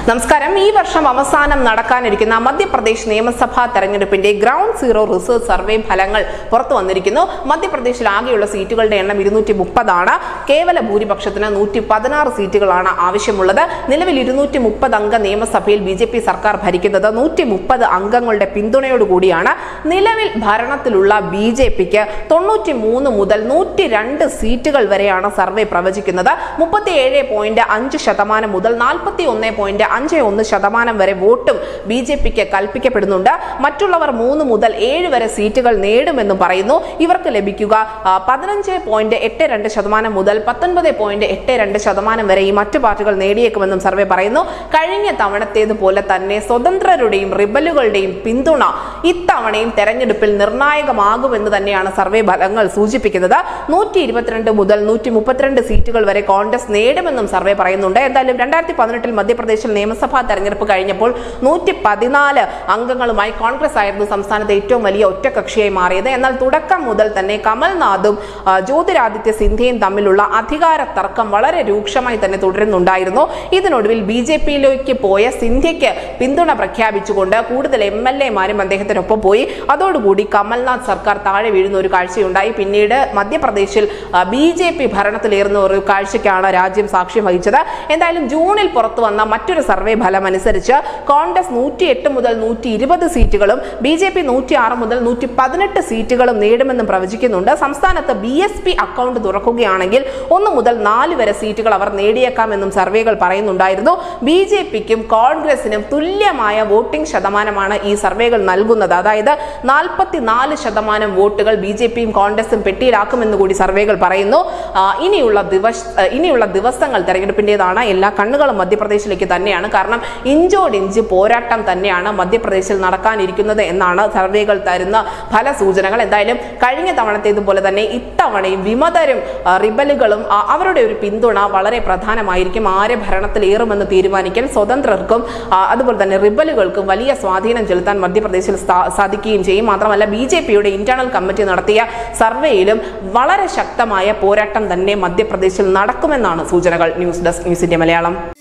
നമസ്കാരം ഈ വർഷം അവസാനം നടക്കാനിരിക്കുന്ന മധ്യപ്രദേശ് നിയമസഭാ തെരഞ്ഞെടുപ്പിന്റെ ഗ്രൗണ്ട് സീറോ റിസർച്ച് സർവേ ഫലങ്ങൾ പുറത്തു വന്നിരിക്കുന്നു മധ്യപ്രദേശിൽ ആകെയുള്ള സീറ്റുകളുടെ എണ്ണം ഇരുന്നൂറ്റി മുപ്പതാണ് കേവല ഭൂരിപക്ഷത്തിന് നൂറ്റി പതിനാറ് സീറ്റുകളാണ് ആവശ്യമുള്ളത് നിലവിൽ ഇരുന്നൂറ്റി മുപ്പത് അംഗ നിയമസഭയിൽ ബി ജെ പി സർക്കാർ ഭരിക്കുന്നത് നൂറ്റി മുപ്പത് അംഗങ്ങളുടെ പിന്തുണയോടുകൂടിയാണ് നിലവിൽ ഭരണത്തിലുള്ള ബി ജെ പിക്ക് തൊണ്ണൂറ്റി മൂന്ന് മുതൽ നൂറ്റി രണ്ട് സീറ്റുകൾ വരെയാണ് സർവേ പ്രവചിക്കുന്നത് മുപ്പത്തിയേഴ് പോയിന്റ് അഞ്ച് ശതമാനം മുതൽ നാൽപ്പത്തി ഒന്ന് പോയിന്റ് അഞ്ച് ഒന്ന് ശതമാനം വരെ വോട്ടും ബി ജെ പിക്ക് കൽപ്പിക്കപ്പെടുന്നുണ്ട് മറ്റുള്ളവർ മൂന്ന് മുതൽ ഏഴ് വരെ സീറ്റുകൾ നേടുമെന്നും പറയുന്നു ഇവർക്ക് ലഭിക്കുക ആ, പതിനഞ്ച് പോയിന്റ് എട്ട് രണ്ട് ശതമാനം മുതൽ പത്തൊൻപത് പോയിന്റ് എട്ട് രണ്ട് ശതമാനം വരെ ഈ മറ്റു പാർട്ടികൾ നേടിയേക്കുമെന്നും സർവേ പറയുന്നു കഴിഞ്ഞ തവണത്തേതുപോലെ തന്നെ സ്വതന്ത്രരുടെയും റിബലുകളുടെയും പിന്തുണ ഇത്തവണയും തെരഞ്ഞെടുപ്പിൽ നിർണായകമാകുമെന്ന് തന്നെയാണ് സർവേ ഫലങ്ങൾ സൂചിപ്പിക്കുന്നത് നൂറ്റി ഇരുപത്തിരണ്ട് മുതൽ നൂറ്റി മുപ്പത്തിരണ്ട് സീറ്റുകൾ വരെ കോൺഗ്രസ് നേടുമെന്നും സർവേ പറയുന്നുണ്ട് എന്തായാലും രണ്ടായിരത്തി പതിനെട്ടിൽ മധ്യപ്രദേശിൽ നിയമസഭാ തെരഞ്ഞെടുപ്പ് കഴിഞ്ഞപ്പോൾ നൂറ്റി പതിനാല് അംഗങ്ങളുമായി കോൺഗ്രസ് ആയിരുന്നു സംസ്ഥാനത്തെ ഏറ്റവും വലിയ ഒറ്റകക്ഷിയായി മാറിയത് എന്നാൽ തുടക്കം മുതൽ തന്നെ കമൽനാഥും ആ, ജ്യോതിരാദിത്യ സിന്ധ്യയും തമ്മിലുള്ള അധികാര തർക്കം വളരെ രൂക്ഷമായി തന്നെ തുടരുന്നുണ്ടായിരുന്നു ഇതിനൊടുവിൽ ബി ജെ പിയിലേക്ക് പോയ സിന്ധ്യയ്ക്ക് പിന്തുണ പ്രഖ്യാപിച്ചുകൊണ്ട് കൂടുതൽ എം എൽ എമാരും അദ്ദേഹത്തിനൊപ്പം പോയി അതോടുകൂടി കമൽനാഥ് സർക്കാർ താഴെ വീഴുന്ന ഒരു കാഴ്ചയുണ്ടായി പിന്നീട് മധ്യപ്രദേശിൽ ബി ജെ പി ഭരണത്തിലേറുന്ന ഒരു കാഴ്ചയ്ക്കാണ് രാജ്യം സാക്ഷ്യം വഹിച്ചത് എന്തായാലും ജൂണിൽ പുറത്തു വന്ന മറ്റൊരു സർവേ ഫലം അനുസരിച്ച് കോൺഗ്രസ് നൂറ്റി എട്ട് മുതൽ നൂറ്റി ഇരുപത് സീറ്റുകളും ബി ജെ പി നൂറ്റി ആറ് മുതൽ നൂറ്റി പതിനെട്ട് സീറ്റുകളും നേടുമെന്നും പ്രവചിക്കുന്നുണ്ട് സംസ്ഥാനത്ത് ബി എസ് പി അക്കൗണ്ട് തുറക്കുകയാണെങ്കിൽ ഒന്ന് മുതൽ നാല് വരെ സീറ്റുകൾ അവർ നേടിയേക്കാമെന്നും സർവേകൾ പറയുന്നുണ്ടായിരുന്നു ബി ജെ പിക്കും കോൺഗ്രസിനും തുല്യമായ വോട്ടിംഗ് ശതമാനമാണ് ഈ സർവേകൾ നൽകുന്നത് അതായത് നാൽപ്പത്തിനാല് ശതമാനം വോട്ടുകൾ ബി ജെ പിയും കോൺഗ്രസും പെട്ടിയിലാക്കുമെന്ന് കൂടി സർവേകൾ പറയുന്നു ആ, ഇനിയുള്ള ദിവസ ആ, ഇനിയുള്ള ദിവസങ്ങൾ തെരഞ്ഞെടുപ്പിന്റേതാണ് എല്ലാ കണ്ണുകളും മധ്യപ്രദേശിലേക്ക് തന്നെയാണ് കാരണം ഇഞ്ചോടിഞ്ച് പോരാട്ടം തന്നെയാണ് മധ്യപ്രദേശിൽ നടക്കാനിരിക്കുന്നത് എന്നാണ് സർവേകൾ തരുന്ന ഫല സൂചനകൾ എന്തായാലും കഴിഞ്ഞ തവണത്തേതുപോലെ തന്നെ ഇത്തവണയും വിമതരും ആ, റിബലുകളും ആ, അവരുടെ ഒരു പിന്തുണ വളരെ പ്രധാനമായിരിക്കും ആരെ ഭരണത്തിൽ ഏറുമെന്ന് തീരുമാനിക്കാൻ സ്വതന്ത്രർക്കും ആ, അതുപോലെ തന്നെ റിബലുകൾക്കും വലിയ സ്വാധീനം ചെലുത്താൻ മധ്യപ്രദേശിൽ സ്ഥാ- സാധിക്കുകയും ചെയ്യും മാത്രമല്ല ബി ജെ പിയുടെ ഇന്റേണൽ കമ്മിറ്റി നടത്തിയ സർവേയിലും വളരെ ശക്തമായ പോരാട്ടം തന്നെ മധ്യപ്രദേശിൽ നടക്കുമെന്നാണ് സൂചനകൾ news desk news India Malayalam